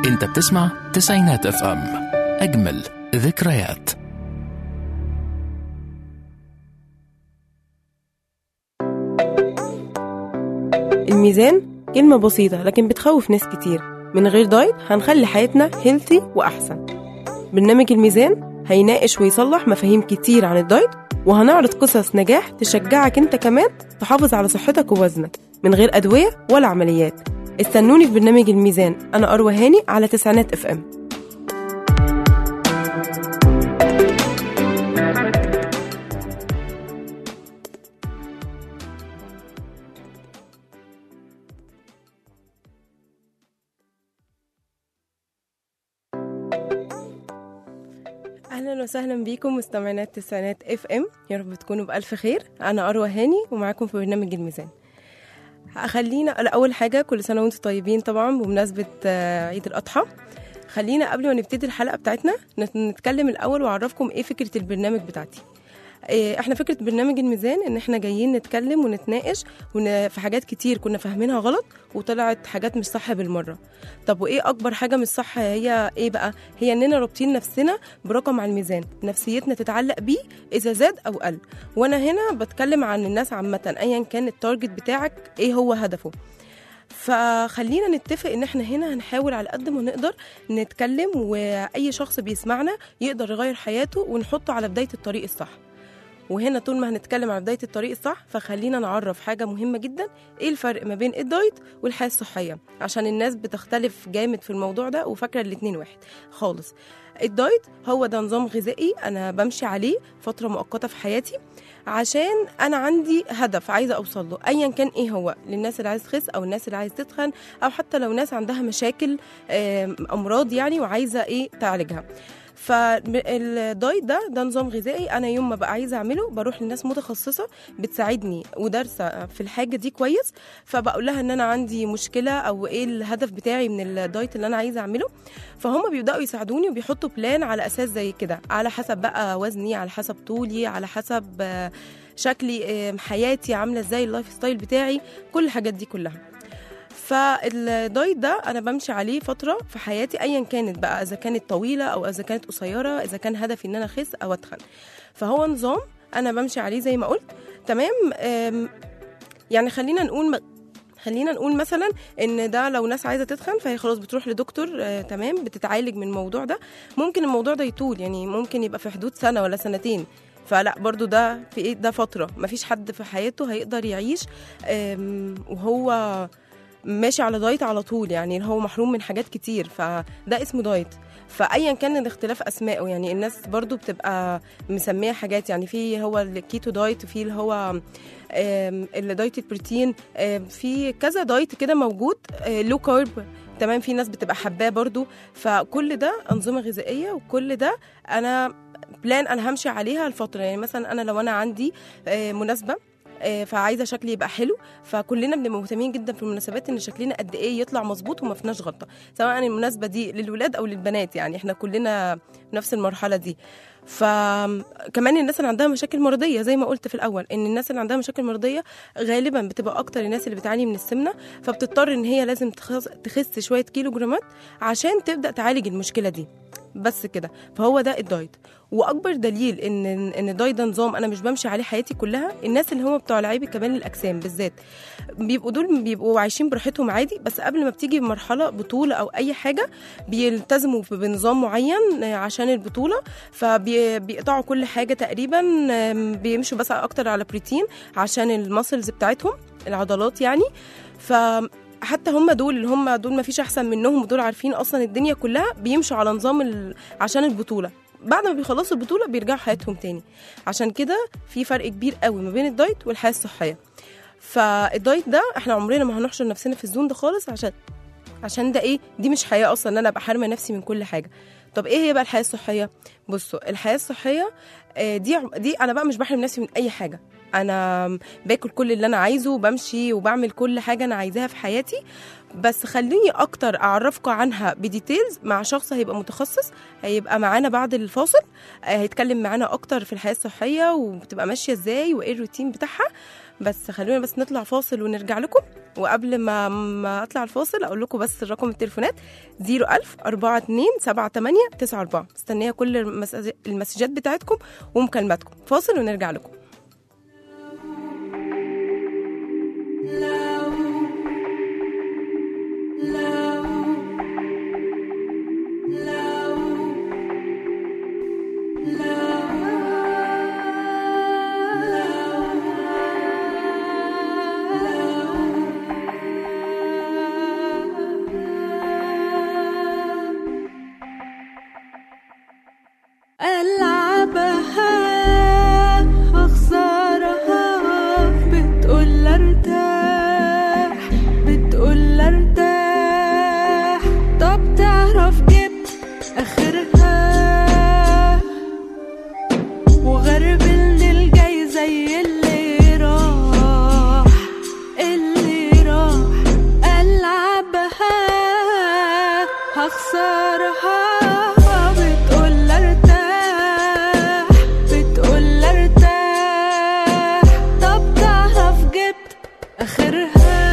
انت بتسمع تسعينات اف ام اجمل ذكريات الميزان كلمة بسيطة لكن بتخوف ناس كتير من غير دايت هنخلي حياتنا هيلثي وأحسن برنامج الميزان هيناقش ويصلح مفاهيم كتير عن الدايت وهنعرض قصص نجاح تشجعك انت كمان تحافظ على صحتك ووزنك من غير أدوية ولا عمليات استنوني في برنامج الميزان أنا أروى هاني على تسعينات اف ام اهلا وسهلا بيكم مستمعينا التسعينات اف ام يا رب تكونوا بالف خير انا اروى هاني ومعاكم في برنامج الميزان خلينا لا، اول حاجه كل سنه وانتم طيبين طبعا بمناسبه آه، عيد الاضحى خلينا قبل ما نبتدي الحلقه بتاعتنا نت- نتكلم الاول واعرفكم ايه فكره البرنامج بتاعتي إيه، احنا فكره برنامج الميزان ان احنا جايين نتكلم ونتناقش ون... في حاجات كتير كنا فاهمينها غلط وطلعت حاجات مش صح بالمره طب وايه اكبر حاجه مش صح هي ايه بقى هي اننا رابطين نفسنا برقم على الميزان نفسيتنا تتعلق بيه اذا زاد او قل وانا هنا بتكلم عن الناس عامه ايا كان التارجت بتاعك ايه هو هدفه فخلينا نتفق ان احنا هنا هنحاول على قد ما نقدر نتكلم واي شخص بيسمعنا يقدر يغير حياته ونحطه على بدايه الطريق الصح وهنا طول ما هنتكلم على بدايه الطريق الصح فخلينا نعرف حاجه مهمه جدا ايه الفرق ما بين الدايت والحياه الصحيه عشان الناس بتختلف جامد في الموضوع ده وفاكره الاتنين واحد خالص الدايت هو ده نظام غذائي انا بمشي عليه فتره مؤقته في حياتي عشان انا عندي هدف عايزه اوصل له ايا كان ايه هو للناس اللي عايز تخس او الناس اللي عايز تتخن او حتى لو ناس عندها مشاكل آم، امراض يعني وعايزه ايه تعالجها فالدايت ده ده نظام غذائي انا يوم ما بقى عايزه اعمله بروح لناس متخصصه بتساعدني ودارسه في الحاجه دي كويس فبقول لها ان انا عندي مشكله او ايه الهدف بتاعي من الدايت اللي انا عايزه اعمله فهم بيبداوا يساعدوني وبيحطوا بلان على اساس زي كده على حسب بقى وزني على حسب طولي على حسب آه، شكلي آه، حياتي عامله ازاي اللايف ستايل بتاعي كل الحاجات دي كلها فالدايت ده انا بمشي عليه فتره في حياتي ايا كانت بقى اذا كانت طويله او اذا كانت قصيره اذا كان هدفي ان انا اخس او اتخن فهو نظام انا بمشي عليه زي ما قلت تمام أم، يعني خلينا نقول م- خلينا نقول مثلا ان ده لو ناس عايزه تتخن فهي خلاص بتروح لدكتور آه تمام بتتعالج من الموضوع ده ممكن الموضوع ده يطول يعني ممكن يبقى في حدود سنه ولا سنتين فلا برضو ده في ايه ده فتره مفيش حد في حياته هيقدر يعيش آم، وهو ماشي على دايت على طول يعني هو محروم من حاجات كتير فده اسمه دايت فايا كان الاختلاف اسمائه يعني الناس برضو بتبقى مسميه حاجات يعني في هو الكيتو دايت وفي اللي هو آم، الدايت البروتين آم، في كذا دايت كده موجود لو كارب تمام في ناس بتبقى حباه برضو فكل ده انظمه غذائيه وكل ده انا بلان انا همشي عليها الفتره يعني مثلا انا لو انا عندي آه، مناسبه آه، فعايزه شكلي يبقى حلو فكلنا بنبقى مهتمين جدا في المناسبات ان شكلنا قد ايه يطلع مظبوط وما فيناش غلطه سواء المناسبه دي للولاد او للبنات يعني احنا كلنا في نفس المرحله دي فكمان الناس اللي عندها مشاكل مرضيه زي ما قلت في الاول ان الناس اللي عندها مشاكل مرضيه غالبا بتبقى اكتر الناس اللي بتعاني من السمنه فبتضطر ان هي لازم تخس, تخس شويه كيلو جرامات عشان تبدا تعالج المشكله دي بس كده فهو ده الدايت واكبر دليل ان ان الدايت ده نظام انا مش بمشي عليه حياتي كلها الناس اللي هم بتوع لعيبه كمال الاجسام بالذات بيبقوا دول بيبقوا عايشين براحتهم عادي بس قبل ما بتيجي مرحله بطوله او اي حاجه بيلتزموا بنظام معين عشان البطوله فبيقطعوا كل حاجه تقريبا آم، بيمشوا بس اكتر على بروتين عشان الماسلز بتاعتهم العضلات يعني ف حتى هم دول اللي هم دول ما فيش احسن منهم ودول عارفين اصلا الدنيا كلها بيمشوا على نظام ال... عشان البطوله بعد ما بيخلصوا البطوله بيرجعوا حياتهم تاني عشان كده في فرق كبير قوي ما بين الدايت والحياه الصحيه فالدايت ده احنا عمرنا ما هنحشر نفسنا في الزون ده خالص عشان عشان ده ايه دي مش حياه اصلا ان انا ابقى حارمه نفسي من كل حاجه طب ايه هي بقى الحياه الصحيه بصوا الحياه الصحيه آه، دي دي انا بقى مش بحرم نفسي من اي حاجه انا باكل كل اللي انا عايزه وبمشي وبعمل كل حاجه انا عايزاها في حياتي بس خليني اكتر اعرفكم عنها بديتيلز مع شخص هيبقى متخصص هيبقى معانا بعد الفاصل آه، هيتكلم معانا اكتر في الحياه الصحيه وبتبقى ماشيه ازاي وايه الروتين بتاعها بس خلونا بس نطلع فاصل ونرجع لكم وقبل ما ما اطلع الفاصل اقول لكم بس رقم التليفونات 01000 42 78 94 مستنيه كل المسج- المسجات بتاعتكم ومكالماتكم فاصل ونرجع لكم ألعبها أخسرها بتقول ارتاح بتقول ارتاح طب تعرف جبت آخرها وغربلني الجاي زي اللي راح اللي راح ألعبها هخسرها بتقول ارتاح بتقول ارتاح طب تعرف جبت اخرها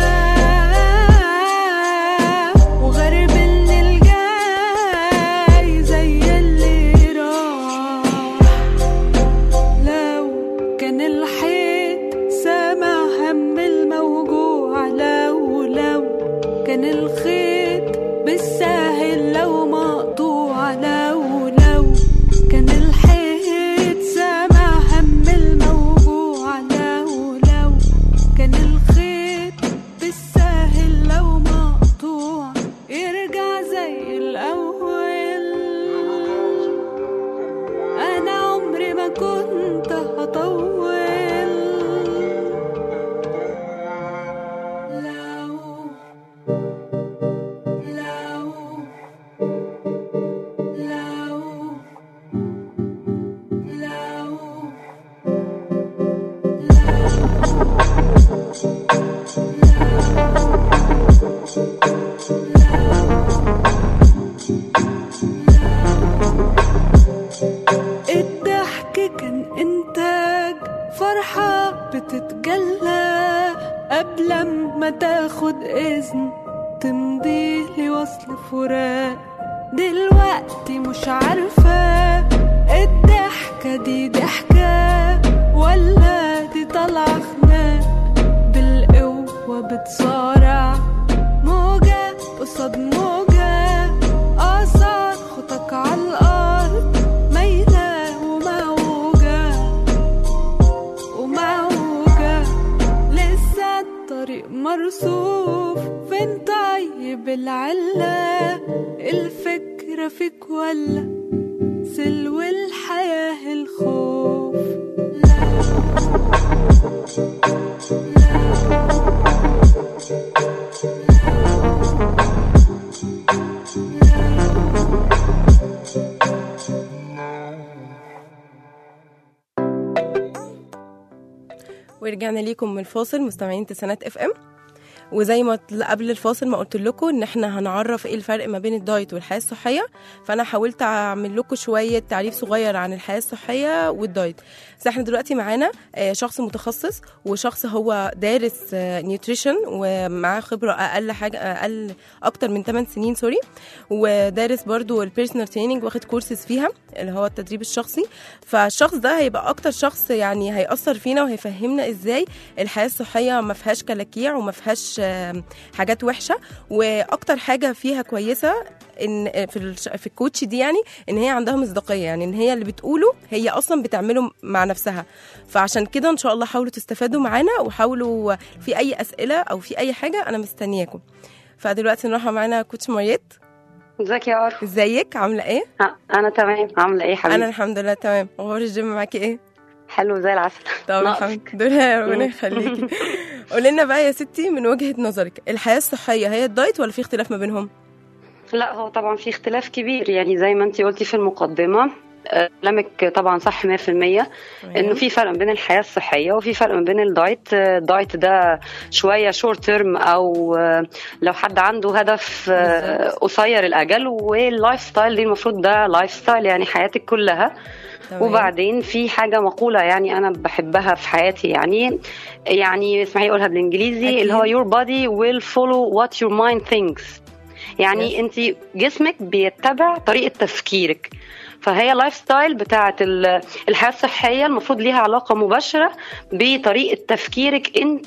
وغربلني الجاي زي اللي راح لو كان الحيط سامع هم الموجوع لو لو كان الخيط بالساهل لو مقطوع لو لو كان الحيط سامع هم الموجوع لو لو كان الخيط بالساهل لو مقطوع يرجع زي الأول أنا عمري ما كنت هطول لو لو لو لو الضحك كان إنتاج فرحة بتتجلى قبل ما تاخد إذن تمضي لي وصل فراق دلوقتي مش عارفة الضحكة دي ضحكة ولا دي طالعة خناق بالقوة بتصارع موجة قصاد موجة آثار خطك على الأرض مايلة وموجة وموجة لسه الطريق مرصوف فين طيب العلة الفكرة فيك ولا سلو الحياة الخوف ورجعنا ليكم من الفاصل مستمعين تسعينات اف ام وزي ما طل- قبل الفاصل ما قلت لكم ان احنا هنعرف ايه الفرق ما بين الدايت والحياه الصحيه فانا حاولت اعمل لكم شويه تعريف صغير عن الحياه الصحيه والدايت بس احنا دلوقتي معانا آه، شخص متخصص وشخص هو دارس نيوتريشن ومعاه خبره اقل حاجه اقل اكتر من 8 سنين سوري ودارس برضو البيرسونال تريننج واخد كورسز فيها اللي هو التدريب الشخصي فالشخص ده هيبقى اكتر شخص يعني هيأثر فينا وهيفهمنا ازاي الحياه الصحيه ما فيهاش كلاكيع وما فيهاش آم، حاجات وحشه واكتر حاجه فيها كويسه ان في الش- في الكوتش دي يعني ان هي عندها مصداقيه يعني ان هي اللي بتقوله هي اصلا بتعمله مع نفسها فعشان كده ان شاء الله حاولوا تستفادوا معانا وحاولوا في اي اسئله او في اي حاجه انا مستنياكم فدلوقتي نروح معانا كوتش مريت ازيك يا عارف ازيك عامله ايه انا تمام عامله ايه حبيبي انا الحمد لله تمام اخبار الجيم معاكي ايه حلو زي العسل طب ناقصك. الحمد لله ربنا يخليكي قولي لنا بقى يا ستي من وجهه نظرك الحياه الصحيه هي الدايت ولا في اختلاف ما بينهم لا هو طبعا في اختلاف كبير يعني زي ما انتي قلتي في المقدمه آه، كلامك طبعا صح 100% انه في فرق بين الحياه الصحيه وفي فرق بين الدايت آه، الدايت ده شويه شورت تيرم او آه، لو حد عنده هدف آه، بالظبط. قصير الاجل واللايف ستايل دي المفروض ده لايف ستايل يعني حياتك كلها تمام. وبعدين في حاجه مقوله يعني انا بحبها في حياتي يعني يعني اسمحي اقولها بالانجليزي أكيد. اللي هو your body will follow what your mind thinks يعني Yes. انت جسمك بيتبع طريقه تفكيرك فهي لايف ستايل بتاعه ال- الحياه الصحيه المفروض ليها علاقه مباشره بطريقه تفكيرك انت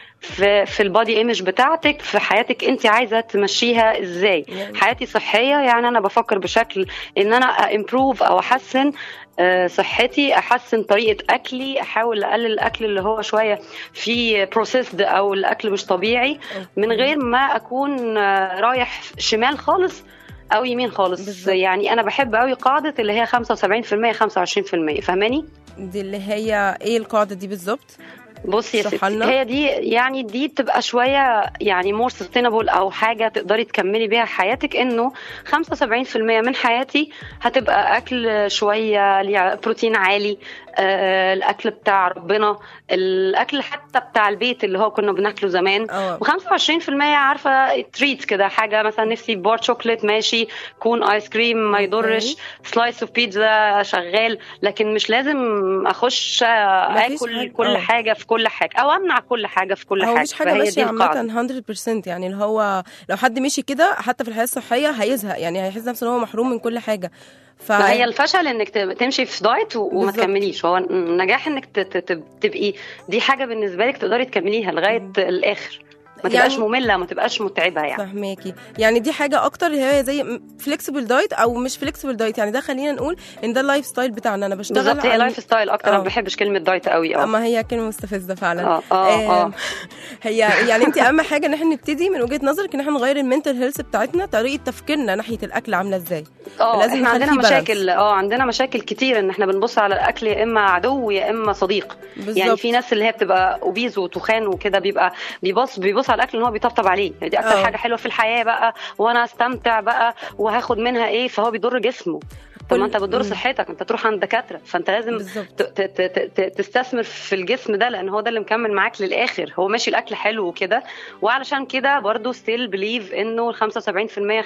في في البادي ايمج بتاعتك في حياتك انت عايزه تمشيها ازاي يعني- حياتي صحيه يعني انا بفكر بشكل ان انا امبروف او احسن آه، صحتي احسن طريقه اكلي احاول اقلل الاكل اللي هو شويه فيه بروسيسد او الاكل مش طبيعي من غير ما اكون آه، رايح شمال خالص او يمين خالص بالظبط. يعني انا بحب قوي قاعده اللي هي 75% 25% فاهماني دي اللي هي ايه القاعده دي بالظبط بصي يا اشرحها ستي لنا. هي دي يعني دي بتبقى شويه يعني مور سستينبل او حاجه تقدري تكملي بيها حياتك انه 75% من حياتي هتبقى اكل شويه ليه بروتين عالي آه الاكل بتاع ربنا الاكل حتى بتاع البيت اللي هو كنا بناكله زمان اه و25% عارفه تريت كده حاجه مثلا نفسي في بار شوكليت ماشي كون ايس كريم ما يضرش سلايس اوف بيتزا شغال لكن مش لازم اخش مفيش اكل حاجة- كل آه. حاجه في كل حاجه او امنع كل حاجه في كل هو حاجه مش حاجه فهي ماشيه دي القاعده عامه 100% يعني اللي هو لو حد مشي كده حتى في الحياه الصحيه هيزهق يعني هيحس نفسه ان هو محروم من كل حاجه ف ما هي الفشل انك ت- تمشي في دايت و- وما بالظبط. تكمليش هو النجاح انك ت- ت- ت- تبقي دي حاجه بالنسبه لك تقدري تكمليها لغايه الاخر ما تبقاش يعني- ممله ما تبقاش متعبه يعني فهماكي يعني دي حاجه اكتر هي زي فليكسبل دايت او مش فليكسبل دايت يعني ده خلينا نقول ان ده اللايف ستايل بتاعنا انا بشتغل بالظبط هي على- لايف ستايل اكتر انا آه. ما بحبش كلمه دايت قوي اه اما هي كلمه مستفزه فعلا اه اه اه هي يعني انت اهم حاجه ان احنا نبتدي من وجهه نظرك ان احنا نغير المنتل هيلث بتاعتنا طريقه تفكيرنا ناحيه الاكل عامله ازاي اه لازم احنا نخلي عندنا في balance. مشاكل اه عندنا مشاكل كتير ان احنا بنبص على الاكل يا اما عدو يا اما صديق بالظبط. يعني في ناس اللي هي بتبقى اوبيز وتخان وكده بيبقى بيبص بيبص على الاكل ان هو بيطبطب عليه يعني دي اكتر اه. حاجه حلوه في الحياه بقى وانا استمتع بقى وهاخد منها ايه فهو بيضر جسمه طب كل- ما انت بتضر مم. صحتك انت تروح عند دكاتره فانت لازم بالظبط ت- ت- ت- ت- تستثمر في الجسم ده لان هو ده اللي مكمل معاك للاخر هو ماشي الاكل حلو وكده وعلشان كده برضو ستيل بليف انه ال 75%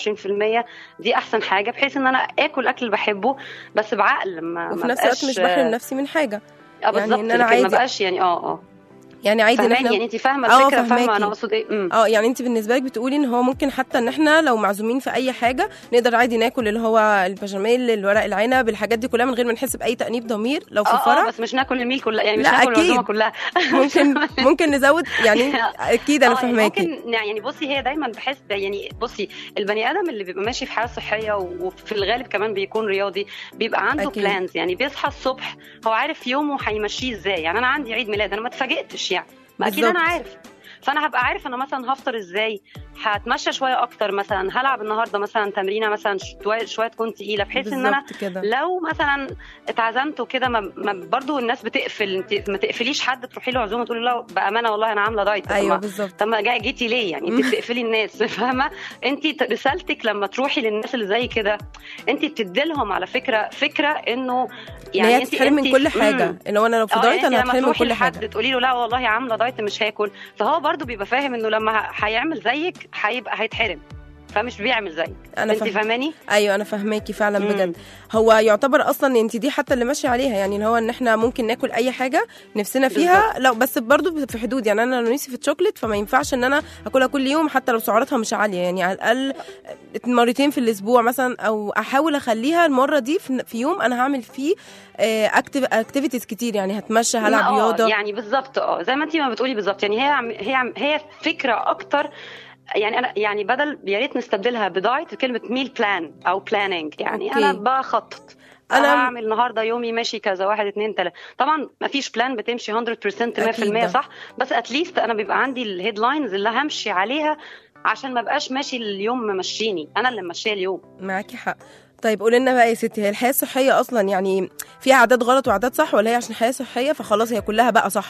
25% دي احسن حاجه بحيث ان انا اكل اكل اللي بحبه بس بعقل ما وفي ما نفس الوقت بقاش- مش بحرم نفسي من حاجه اه بالظبط إن أنا لكن ما عادي- بقاش يعني اه اه يعني عادي ان فاهماني احنا يعني انت فاهمه اه، الفكره فاهمه فهماكي. انا اقصد ايه امم اه يعني انت بالنسبه لك بتقولي ان هو ممكن حتى ان احنا لو معزومين في اي حاجه نقدر عادي ناكل اللي هو البشاميل الورق العنب الحاجات دي كلها من غير ما نحس باي تانيب ضمير لو في اه اه فرح بس مش ناكل الميل كلها يعني مش لا، ناكل أكيد. العزومه كلها ممكن ممكن نزود يعني اكيد انا اه يعني فهماكي ممكن يعني بصي هي دايما بحس يعني بصي البني ادم اللي بيبقى ماشي في حياه صحيه وفي الغالب كمان بيكون رياضي بيبقى عنده أكيد. بلانز يعني بيصحى الصبح هو عارف يومه هيمشيه ازاي يعني انا عندي عيد ميلاد انا ما اتفاجئتش يعني ما اكيد بالظبط. انا عارف فانا هبقى عارف انا مثلا هفطر ازاي هتمشى شويه اكتر مثلا هلعب النهارده مثلا تمرينه مثلا شويه شويه تكون تقيله بحيث ان انا بالظبط كده لو مثلا اتعزمت وكده ما, ما برضو الناس بتقفل انت ما تقفليش حد تروحي له عزومه تقولي له بامانه والله انا عامله دايت طب ايوه ما- بالظبط طب ما جاي جيتي ليه يعني انت بتقفلي الناس فاهمه انت رسالتك لما تروحي للناس اللي زي كده انت بتدي لهم على فكره فكره انه يعني يعني هي انت تتحرم من انت- كل حاجه مم. اللي هو انا لو في اه دايت يعني انا انت لما هتحرم من تروحي كل حاجه لحد تقولي له لا والله عامله دايت مش هاكل فهو برضو بيبقى فاهم انه لما ه- هيعمل زيك هيبقى هيتحرم فمش بيعمل زيك انا انت فاهم فاهماني ايوه انا فاهماكي فعلا مم. بجد هو يعتبر اصلا انت دي حتى اللي ماشيه عليها يعني اللي هو ان احنا ممكن ناكل اي حاجه نفسنا فيها لو بس برضو في حدود يعني انا لو نفسي في الشوكليت فما ينفعش ان انا اكلها كل يوم حتى لو سعراتها مش عاليه يعني على الاقل مرتين في الاسبوع مثلا او احاول اخليها المره دي في في يوم انا هعمل فيه اكتيف اكتيفيتيز كتير يعني هتمشى هلعب اه رياضه يعني بالظبط اه زي ما انت ما بتقولي بالظبط يعني هي عم هي عم هي فكره اكتر يعني انا يعني بدل يا ريت نستبدلها بدايت كلمه ميل بلان او بلاننج يعني أوكي. انا بخطط أنا- انا هعمل النهارده يومي ماشي كذا واحد اتنين تلاته طبعا ما فيش بلان بتمشي 100% 100% صح بس اتليست انا بيبقى عندي الهيدلاينز اللي همشي عليها عشان ما بقاش ماشي اليوم ممشيني انا اللي ماشيه اليوم معاكي حق طيب قولي لنا بقى يا ستي هي الحياه الصحيه اصلا يعني فيها عادات غلط وعادات صح ولا هي عشان حياه صحيه فخلاص هي كلها بقى صح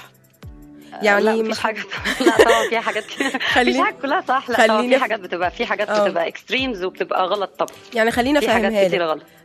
يعني لا ما- مفيش حاجه لا طبعا في حاجات خلينا- مفيش حاجه كلها صح لا طبعا خلينا في في- حاجات بتبقى في حاجات اه. بتبقى اكستريمز وبتبقى غلط طبعا يعني خلينا في حاجات فاهمها كتير لك غلط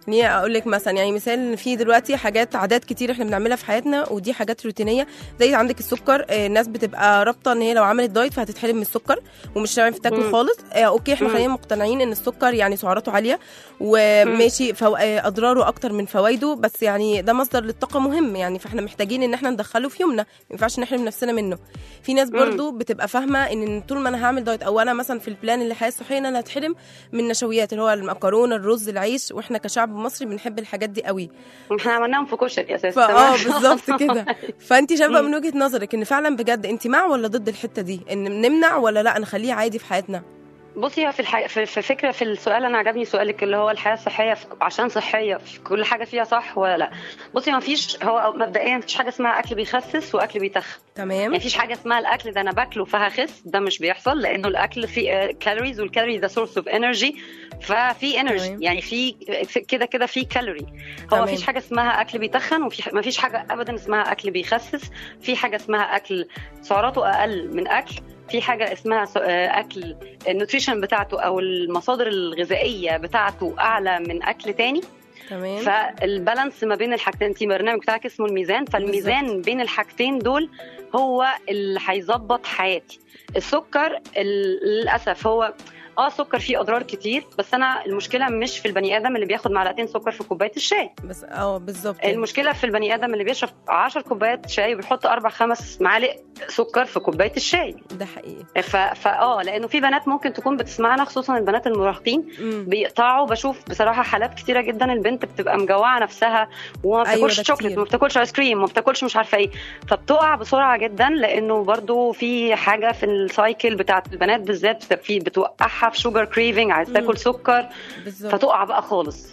خليني اقول لك مثلا يعني مثال إن في دلوقتي حاجات عادات كتير احنا بنعملها في حياتنا ودي حاجات روتينيه زي عندك السكر آه، الناس بتبقى رابطه ان هي لو عملت دايت فهتتحرم من السكر ومش هتعرف تاكل مم. خالص آه، اوكي احنا مم. خلينا مقتنعين ان السكر يعني سعراته عاليه وماشي فو... آه، اضراره اكتر من فوائده بس يعني ده مصدر للطاقه مهم يعني فاحنا محتاجين ان احنا ندخله في يومنا ما ينفعش نحرم نفسنا منه في ناس مم. برضو بتبقى فاهمه ان طول ما انا هعمل دايت او انا مثلا في البلان اللي الحياه الصحيه ان انا هتحرم من النشويات اللي هو المكرونه الرز العيش واحنا كشعب مصري بنحب الحاجات دي قوي احنا عملناهم في كشري اساسا فاه بالظبط كده فانت شايفه مم. من وجهه نظرك ان فعلا بجد انت مع ولا ضد الحته دي ان نمنع ولا لا نخليه عادي في حياتنا بصي هو في الحي... في في فكره في السؤال انا عجبني سؤالك اللي هو الحياه الصحيه في... عشان صحيه في كل حاجه فيها صح ولا لا بصي ما فيش هو مبدئيا مفيش حاجه اسمها اكل بيخسس واكل بيتخن تمام يعني مفيش حاجه اسمها الاكل ده انا باكله فهخس ده مش بيحصل لانه الاكل فيه كالوريز والكالوري ده سورس اوف انرجي ففي انرجي تمام. يعني في في- كده كده في كالوري هو تمام. مفيش حاجه اسمها اكل بيتخن وفي مفيش حاجه ابدا اسمها اكل بيخسس في حاجه اسمها اكل سعراته اقل من اكل في حاجه اسمها س- آه، اكل النوتريشن بتاعته او المصادر الغذائيه بتاعته اعلى من اكل تاني تمام فالبالانس ما بين الحاجتين انت البرنامج بتاعك اسمه الميزان فالميزان بالظبط. بين الحاجتين دول هو اللي هيظبط حياتي السكر ال- للاسف هو اه السكر فيه اضرار كتير بس انا المشكله مش في البني ادم اللي بياخد معلقتين سكر في كوبايه الشاي بس اه بالظبط كده. المشكله في البني ادم اللي بيشرب 10 كوبايات شاي وبيحط اربع خمس معالق سكر في كوبايه الشاي ده حقيقي ف... فاه لانه في بنات ممكن تكون بتسمعنا خصوصا البنات المراهقين مم. بيقطعوا بشوف بصراحه حالات كتيره جدا البنت بتبقى مجوعه نفسها وما أيوة، بتاكلش ده شوكليت كتير. وما بتاكلش ايس كريم وما بتاكلش مش عارفه ايه فبتقع بسرعه جدا لانه برضو في حاجه في السايكل بتاعت البنات بالذات بت- في بتوقعها في شوجر كريفنج عايز مم. تاكل سكر بالظبط فتقع بقى خالص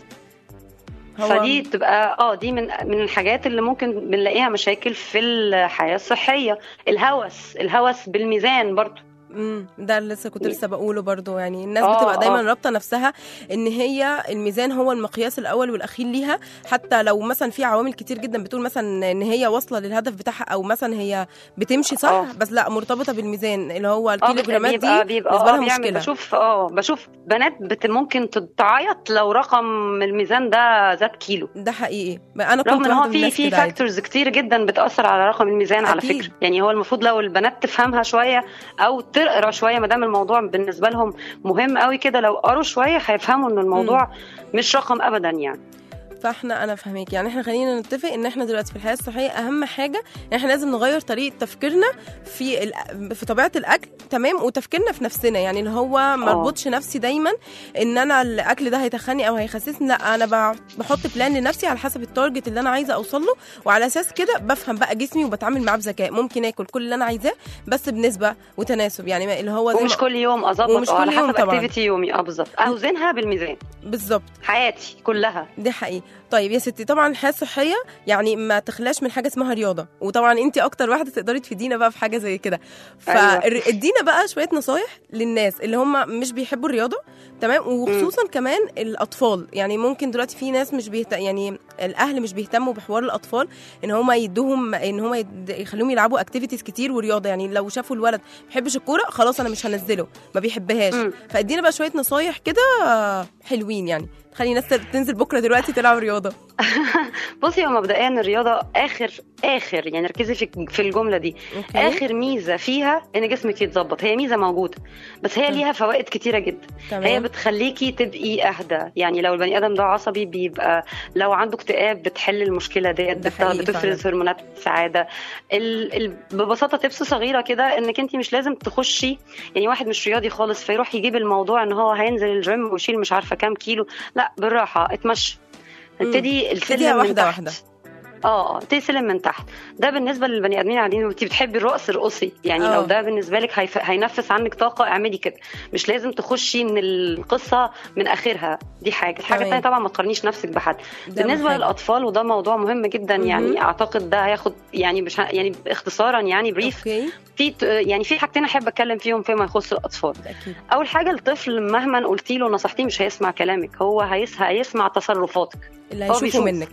هو فدي بتبقى اه دي من من الحاجات اللي ممكن بنلاقيها مشاكل في الحياه الصحيه الهوس الهوس بالميزان برضو امم ده اللي لسه كنت لسه بقوله برضو يعني الناس آه، بتبقى دايما آه. رابطه نفسها ان هي الميزان هو المقياس الاول والاخير ليها حتى لو مثلا في عوامل كتير جدا بتقول مثلا ان هي واصله للهدف بتاعها او مثلا هي بتمشي صح آه. بس لا مرتبطه بالميزان اللي هو اه الكيلوجرامات بيبقى دي بيبقى بالنسبه اه لها بيعمل مشكله بشوف اه بشوف بنات بت ممكن تعيط لو رقم الميزان ده زاد كيلو ده حقيقي انا كنت رغم ان واحده هو من في الناس في كده عادي. فاكتورز كتير جدا بتاثر على رقم الميزان على أكيد. فكره يعني هو المفروض لو البنات تفهمها شويه او تقرا شويه ما دام الموضوع بالنسبه لهم مهم قوي كده لو قروا شويه هيفهموا ان الموضوع مش رقم ابدا يعني فاحنا انا فاهمك يعني احنا خلينا نتفق ان احنا دلوقتي في الحياه الصحيه اهم حاجه ان احنا لازم نغير طريقه تفكيرنا في ال- في طبيعه الاكل تمام وتفكيرنا في نفسنا يعني اللي هو ما آه. اربطش نفسي دايما ان انا الاكل ده هيتخني او هيخسسني لا انا ب- بحط بلان لنفسي على حسب التارجت اللي انا عايزه اوصل له وعلى اساس كده بفهم بقى جسمي وبتعامل معاه بذكاء ممكن اكل كل اللي انا عايزاه بس بنسبه وتناسب يعني ما- اللي هو زي ومش ما كل يوم اظبط ومش اه على كل يوم حسب طبعاً. اكتيفيتي يومي اه بالظبط اوزنها بالميزان بالظبط حياتي كلها دي حقيقي طيب يا ستي طبعا الحياه الصحيه يعني ما تخلاش من حاجه اسمها رياضه وطبعا انت اكتر واحده تقدري تفيدينا بقى في حاجه زي كده أيوة. فادينا بقى شويه نصايح للناس اللي هم مش بيحبوا الرياضه تمام وخصوصا كمان الاطفال يعني ممكن دلوقتي في ناس مش بيهت... يعني الاهل مش بيهتموا بحوار الاطفال ان هم يدوهم ان هم يد... يخليهم يلعبوا اكتيفيتيز كتير ورياضه يعني لو شافوا الولد ما بيحبش الكوره خلاص انا مش هنزله ما بيحبهاش مم. فادينا بقى شويه نصايح كده آه، حلوين يعني خلي الناس تنزل بكره دلوقتي تلعب رياضه بصي هو مبدئيا الرياضه اخر اخر يعني ركزي في في الجمله دي اوكي اخر ميزه فيها ان جسمك يتظبط هي ميزه موجوده بس هي تمام. ليها فوائد كتيره جدا هي تمام بتخليكي تبقي اهدى يعني لو البني ادم ده عصبي بيبقى لو عنده اكتئاب بتحل المشكله ديت ده بت- حقيقي بتفرز فعلاً. هرمونات السعاده ال... ال... ببساطه تبس صغيره كده انك انت مش لازم تخشي يعني واحد مش رياضي خالص فيروح يجيب الموضوع ان هو هينزل الجيم ويشيل مش عارفه كام كيلو لا بالراحه اتمشى مم. ابتدي ابتديها السلم من واحدة تحت واحدة. اه اه ابتدي سلم من تحت ده بالنسبه للبني ادمين عاديين انت بتحبي الرقص ارقصي يعني آه. لو ده بالنسبه لك هيف... هينفس عنك طاقه اعملي كده مش لازم تخشي من القصه من اخرها دي حاجه الحاجه تمام. الثانيه طبعا ما تقارنيش نفسك بحد ده بالنسبه حاجة. للاطفال وده موضوع مهم جدا مهم. يعني اعتقد ده هياخد يعني مش ه... يعني اختصارا يعني بريف اوكي في ت- يعني في حاجتين احب اتكلم فيهم فيما يخص الاطفال ده اكيد اول حاجه الطفل مهما قلتي له نصحتيه مش هيسمع كلامك هو هيس... هيسمع تصرفاتك اللي هو هيشوفه بيشوف. منك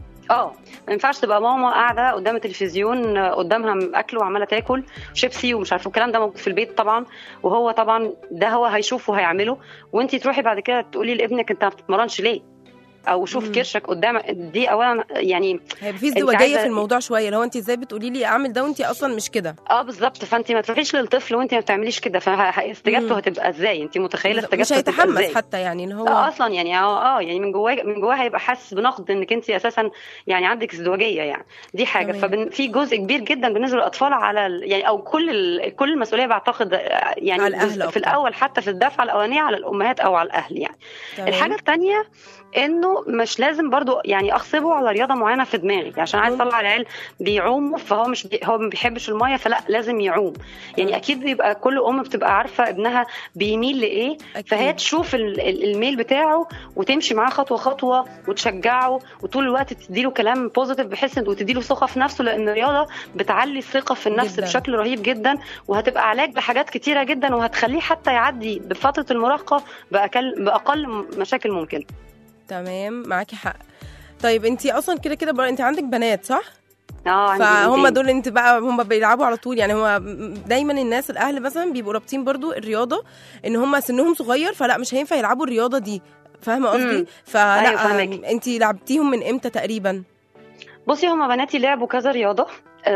اه ما ينفعش تبقى ماما قاعده قدام التلفزيون آه، قدامها اكل وعماله تاكل شيبسي ومش عارفه الكلام ده موجود في البيت طبعا وهو طبعا ده هو هيشوفه وهيعمله وانت تروحي بعد كده تقولي لابنك انت ما بتتمرنش ليه او شوف كرشك قدامك دي اولا يعني هي في أنت ازدواجيه عايزة- في الموضوع شويه لو انت ازاي بتقولي لي اعمل ده وانت اصلا مش كده اه بالظبط فانت ما تروحيش للطفل وانت ما بتعمليش كده فاستجابته هتبقى ازاي انت متخيله مش استجابته هتبقى هيتحمس ازاي حتى يعني ان هو اه اصلا يعني اه اه يعني من جواه من جواه هيبقى حاسس بنقد انك انت اساسا يعني عندك ازدواجيه يعني دي حاجه تمام. ففي جزء كبير جدا بالنسبه للاطفال على ال- يعني او كل ال- كل المسؤوليه بعتقد آه، يعني على الأهل جزء في أكتر. الاول حتى في الدفعه الاولانيه على الامهات او على الاهل يعني تمام. الحاجه الثانيه انه مش لازم برضو يعني اغصبه على رياضه معينه في دماغي عشان عايز اطلع العيال بيعوموا فهو مش بي هو ما بيحبش الميه فلا لازم يعوم يعني اكيد بيبقى كل ام بتبقى عارفه ابنها بيميل لايه أكيد. فهي تشوف ال- ال- الميل بتاعه وتمشي معاه خطوه خطوه وتشجعه وطول الوقت تديله كلام بوزيتيف بحيث إن- وتديله ثقه في نفسه لان الرياضه بتعلي الثقه في النفس جداً. بشكل رهيب جدا وهتبقى علاج لحاجات كتيره جدا وهتخليه حتى يعدي بفتره المراهقه بأقل باقل م- مشاكل ممكنه تمام معاكي حق طيب انت اصلا كده كده بقى انت عندك بنات صح اه عندي فهم بنتين. دول انت بقى هم بيلعبوا على طول يعني هم دايما الناس الاهل مثلا بيبقوا رابطين برضو الرياضه ان هم سنهم صغير فلا مش هينفع يلعبوا الرياضه دي فاهمه قصدي مم. فلا أيوة فاهمك. انت لعبتيهم من امتى تقريبا بصي هما بناتي لعبوا كذا رياضة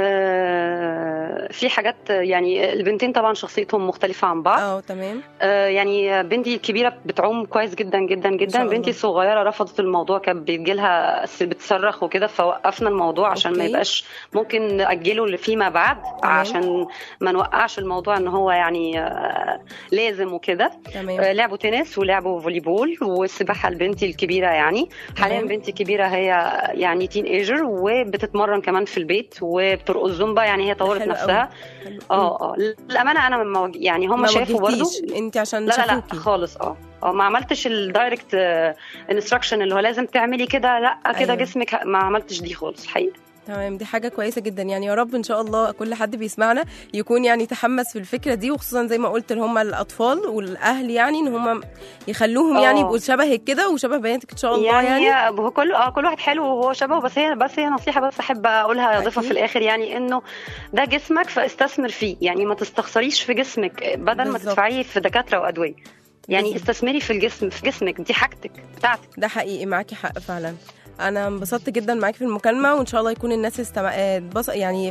آه، في حاجات يعني البنتين طبعا شخصيتهم مختلفة عن بعض اه تمام آه، يعني بنتي الكبيرة بتعوم كويس جدا جدا شاء جدا الله. بنتي الصغيرة رفضت الموضوع كان بيجيلها س- بتصرخ وكده فوقفنا الموضوع عشان ما أوكي. يبقاش ممكن نأجله فيما بعد عشان ما نوقعش الموضوع ان هو يعني آه، لازم وكده آه، تمام لعبوا تنس ولعبوا فولي بول والسباحه لبنتي الكبيره يعني حاليا تمام. بنتي الكبيره هي يعني تين ايجر وبتتمرن كمان في البيت وبترقص زومبا يعني هي طورت حلو نفسها حلو. اه اه للامانه انا ما وج- يعني هم ما شافوا برضو وجهتيش انت عشان لا لا لا شافوكي خالص اه اه ما عملتش الدايركت انستراكشن اللي هو لازم تعملي كده لا كده أيوة. جسمك ه- ما عملتش دي خالص حقيقه تمام دي حاجة كويسة جدا يعني يا رب إن شاء الله كل حد بيسمعنا يكون يعني تحمس في الفكرة دي وخصوصا زي ما قلت اللي هم الأطفال والأهل يعني إن هم يخلوهم يعني آه. يبقوا شبهك كده وشبه بناتك إن شاء الله يعني, يعني هو كل اه كل واحد حلو وهو شبهه بس هي بس هي نصيحه بس احب اقولها اضيفها في أكيد. الاخر يعني انه ده جسمك فاستثمر فيه يعني ما تستخسريش في جسمك بدل ما بالظبط. تدفعيه في دكاتره وادويه يعني بالظبط. استثمري في الجسم في جسمك دي حاجتك بتاعتك ده حقيقي معاكي حق فعلا أنا انبسطت جدا معاكي في المكالمة وإن شاء الله يكون الناس استمع... آه، اتبص... يعني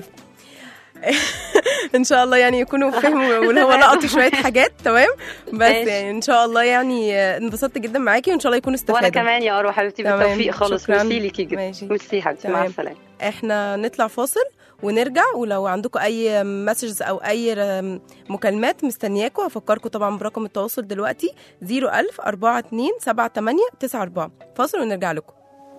ان شاء الله يعني يكونوا فهموا واللي هو لقطوا شويه حاجات تمام بس ماشي. يعني ان شاء الله يعني آه، انبسطت جدا معاكي وان شاء الله يكونوا استفادوا وانا كمان يا اروى حبيبتي تمام. بالتوفيق خالص شكراً. ميرسي ليكي جدا ماشي. ميرسي حبيبتي مع تمام. السلامه احنا نطلع فاصل ونرجع ولو عندكم اي مسجز او اي ر- مكالمات مستنياكم هفكركم طبعا برقم التواصل دلوقتي 01000 42 78 94 فاصل ونرجع لكم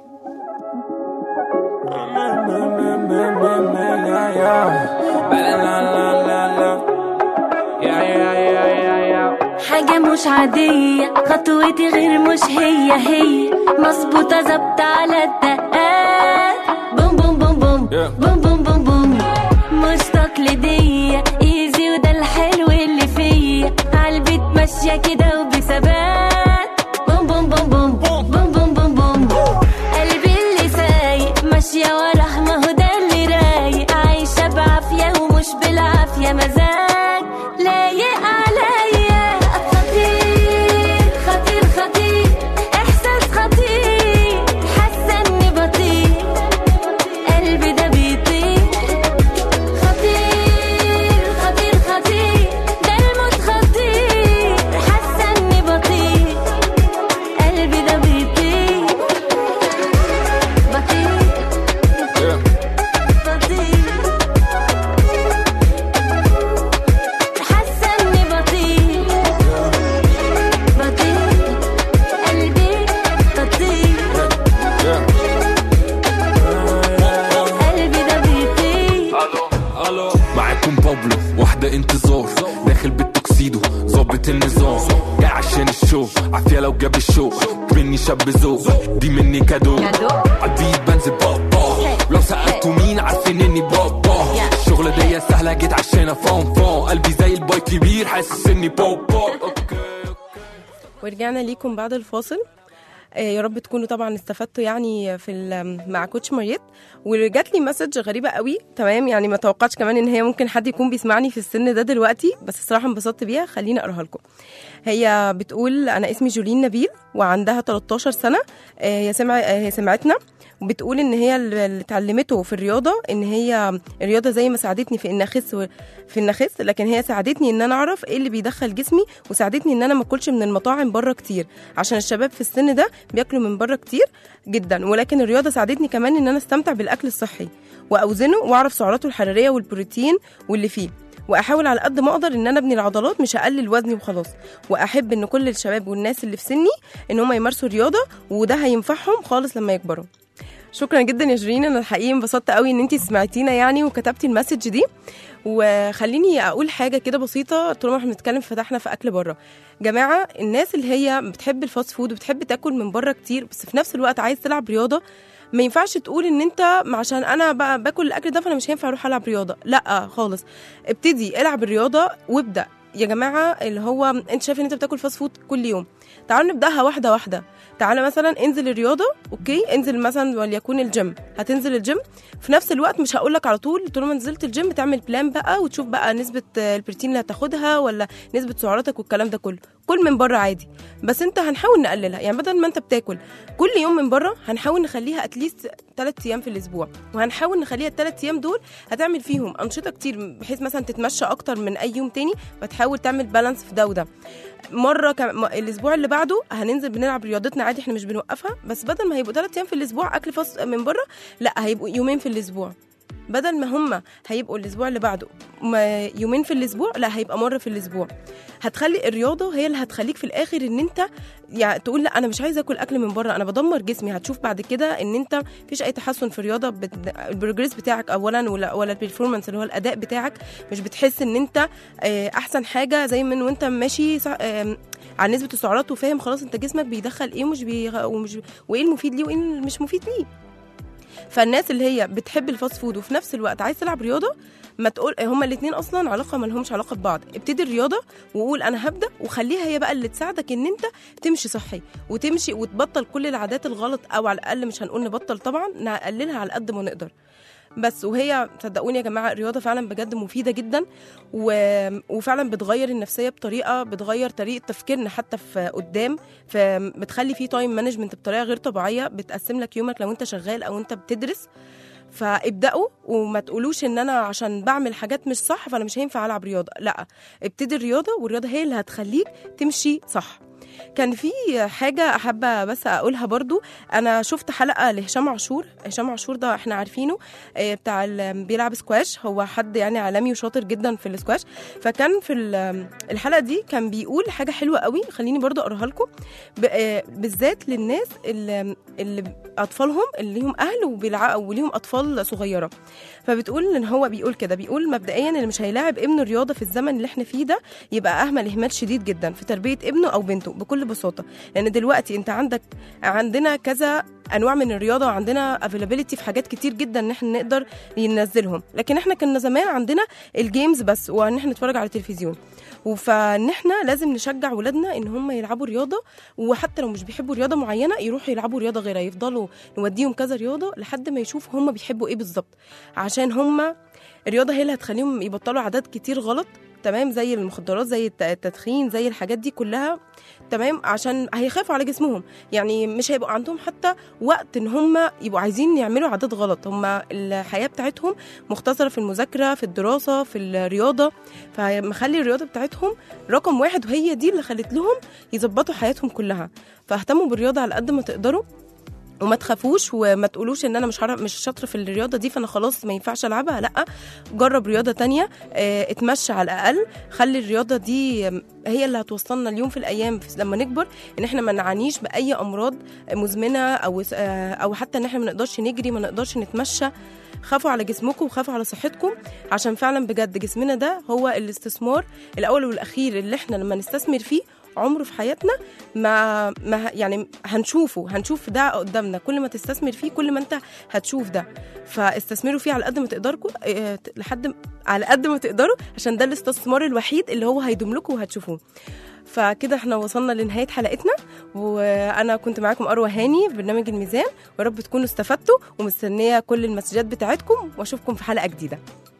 حاجة مش عادية خطوتي غير مش هي هي مظبوطة ظابطة على الدقات بوم بوم بوم بوم بوم بوم بوم بوم مش تقليدية ايزي وده الحلو اللي فيا عالبيت ماشية كده وبثبات بوم بوم بوم بوم بوم بوم بوم بوم قلبي اللي سايق ماشية وراه ما هو ده اللي رايق عايشة بعافية ومش بالعافية مزاج لايق عليا خطير خطير خطير احساس خطير حاسة اني بطير قلبي ده بيطير خطير خطير خطير ده الموت خطير حاسة اني بطير قلبي ده بيطير بطير بطير حاسة اني بطير بطير قلبي بطير قلبي ده بيطير معاكم بابلو واحدة انتظار داخل بالتوكسيدو ظابط النظام جاي عشان الشو عافية لو جاب الشو مني شاب ذوق دي مني كادو عالبيت بنزل بابا لو سألتوا مين عارفين اني بابا الشغلة دي سهلة جيت عشان افون فون قلبي زي الباي كبير حاسس اني بابا اوكي ورجعنا ليكم بعد الفاصل آه، يا رب تكونوا طبعا استفدتوا يعني في ال- مع كوتش ماريت وجات لي مسج غريبه قوي تمام يعني ما توقعتش كمان ان هي ممكن حد يكون بيسمعني في السن ده دلوقتي بس الصراحه انبسطت بيها خليني اقراها لكم هي بتقول انا اسمي جولين نبيل وعندها 13 سنه آه، هي سمع آه، هي سمعتنا وبتقول ان هي اللي اللي اتعلمته في الرياضه ان هي الرياضه زي ما ساعدتني في ان اخس و- في ان اخس لكن هي ساعدتني ان انا اعرف ايه اللي بيدخل جسمي وساعدتني ان انا ما اكلش من المطاعم بره كتير عشان الشباب في السن ده بياكلوا من بره كتير جدا ولكن الرياضه ساعدتني كمان ان انا استمتع بالاكل الصحي واوزنه واعرف سعراته الحراريه والبروتين واللي فيه واحاول على قد ما اقدر ان انا ابني العضلات مش اقلل وزني وخلاص واحب ان كل الشباب والناس اللي في سني ان هم يمارسوا رياضه وده هينفعهم خالص لما يكبروا شكرا جدا يا جيرين انا الحقيقه انبسطت قوي ان انت سمعتينا يعني وكتبتي المسج دي وخليني اقول حاجه كده بسيطه طالما احنا بنتكلم فتحنا في اكل بره جماعه الناس اللي هي بتحب الفاست فود وبتحب تاكل من بره كتير بس في نفس الوقت عايز تلعب رياضه ما ينفعش تقول ان انت عشان انا بقى باكل الاكل ده فانا مش هينفع اروح العب رياضه لا خالص ابتدي العب الرياضه وابدا يا جماعه اللي هو انت شايف ان انت بتاكل فاست فود كل يوم تعالوا نبداها واحده واحده تعالى مثلا انزل الرياضه اوكي انزل مثلا وليكن الجيم هتنزل الجيم في نفس الوقت مش هقول لك على طول طول ما نزلت الجيم تعمل بلان بقى وتشوف بقى نسبه آه، البروتين اللي هتاخدها ولا نسبه سعراتك والكلام ده كله كل من بره عادي بس انت هنحاول نقللها يعني بدل ما انت بتاكل كل يوم من بره هنحاول نخليها اتليست 3 ايام في الاسبوع وهنحاول نخليها الثلاث ايام دول هتعمل فيهم انشطه كتير بحيث مثلا تتمشى اكتر من اي يوم تاني فتحاول تعمل بالانس في ده وده مره كم... م- الاسبوع اللي بعده هننزل بنلعب رياضتنا عادي احنا مش بنوقفها بس بدل ما هيبقوا ثلاث ايام في الاسبوع اكل فاص من بره لا هيبقوا يومين في الاسبوع بدل ما هم هيبقوا الاسبوع اللي بعده ما يومين في الاسبوع لا هيبقى مره في الاسبوع هتخلي الرياضه هي اللي هتخليك في الاخر ان انت يعني تقول لا انا مش عايزه اكل اكل من بره انا بدمر جسمي هتشوف بعد كده ان انت مفيش اي تحسن في الرياضه بت... البروجريس بتاعك اولا ولا ولا البرفورمانس اللي هو الاداء بتاعك مش بتحس ان انت آه، احسن حاجه زي من وانت ماشي صع- آم، على نسبه السعرات وفاهم خلاص انت جسمك بيدخل ايه ومش بيغ... ومش وايه المفيد ليه وايه اللي مش مفيد ليه فالناس اللي هي بتحب الفاست فود وفي نفس الوقت عايز تلعب رياضه ما تقول هما الاثنين اصلا علاقه ما لهمش علاقه ببعض ابتدي الرياضه وقول انا هبدا وخليها هي بقى اللي تساعدك ان انت تمشي صحي وتمشي وتبطل كل العادات الغلط او على الاقل مش هنقول نبطل طبعا نقللها على قد ما نقدر بس وهي صدقوني يا جماعه الرياضه فعلا بجد مفيده جدا و... وفعلا بتغير النفسيه بطريقه بتغير طريقه تفكيرنا حتى في قدام فبتخلي فيه تايم مانجمنت بطريقه غير طبيعيه بتقسم لك يومك لو انت شغال او انت بتدرس فابداوا وما تقولوش ان انا عشان بعمل حاجات مش صح فانا مش هينفع العب رياضه لا ابتدي الرياضه والرياضه هي اللي هتخليك تمشي صح كان في حاجة أحب بس أقولها برضو أنا شفت حلقة لهشام عاشور هشام عاشور ده إحنا عارفينه آه، بتاع ال- بيلعب سكواش هو حد يعني عالمي وشاطر جدا في السكواش فكان في ال- الحلقة دي كان بيقول حاجة حلوة قوي خليني برضو أقراها لكم ب- آه، بالذات للناس اللي, اللي أطفالهم اللي ليهم أهل وبيلعبوا وليهم أطفال صغيرة فبتقول ان هو بيقول كده بيقول مبدئيا اللي مش هيلاعب ابنه رياضه في الزمن اللي احنا فيه ده يبقى اهمل اهمال شديد جدا في تربيه ابنه او بنته بكل بساطه لان دلوقتي انت عندك عندنا كذا انواع من الرياضه وعندنا افيلابيلتي في حاجات كتير جدا ان احنا نقدر ننزلهم لكن احنا كنا زمان عندنا الجيمز بس وان احنا نتفرج على التلفزيون فان احنا لازم نشجع ولادنا ان هم يلعبوا رياضه وحتى لو مش بيحبوا رياضه معينه يروحوا يلعبوا رياضه غيرها يفضلوا نوديهم كذا رياضه لحد ما يشوفوا هم بيحبوا ايه بالظبط عشان هم الرياضه هي اللي هتخليهم يبطلوا عادات كتير غلط تمام زي المخدرات زي الت- التدخين زي الحاجات دي كلها تمام عشان هيخافوا على جسمهم يعني مش هيبقوا عندهم حتى وقت ان هم يبقوا عايزين يعملوا عادات غلط هم الحياه بتاعتهم مختصره في المذاكره في الدراسه في الرياضه فمخلي الرياضه بتاعتهم رقم واحد وهي دي اللي خلت لهم يظبطوا حياتهم كلها فاهتموا بالرياضه على قد ما تقدروا وما تخافوش وما تقولوش ان انا مش عارف مش شاطره في الرياضه دي فانا خلاص ما ينفعش العبها لا جرب رياضه تانية اه، اتمشى على الاقل خلي الرياضه دي ام، هي اللي هتوصلنا اليوم في الايام في- لما نكبر ان احنا ما نعانيش باي امراض مزمنه او س- اه، او حتى ان احنا ما نقدرش نجري ما نقدرش نتمشى خافوا على جسمكم وخافوا على صحتكم عشان فعلا بجد جسمنا ده هو الاستثمار الاول والاخير اللي احنا لما نستثمر فيه عمره في حياتنا ما, ما يعني هنشوفه هنشوف ده قدامنا كل ما تستثمر فيه كل ما انت هتشوف ده فاستثمروا فيه على قد ما تقدروا اه، لحد على قد ما تقدروا عشان ده الاستثمار الوحيد اللي هو هيدوم لكم وهتشوفوه فكده احنا وصلنا لنهايه حلقتنا وانا كنت معاكم اروى هاني في برنامج الميزان ويا رب تكونوا استفدتوا ومستنيه كل المسجات بتاعتكم واشوفكم في حلقه جديده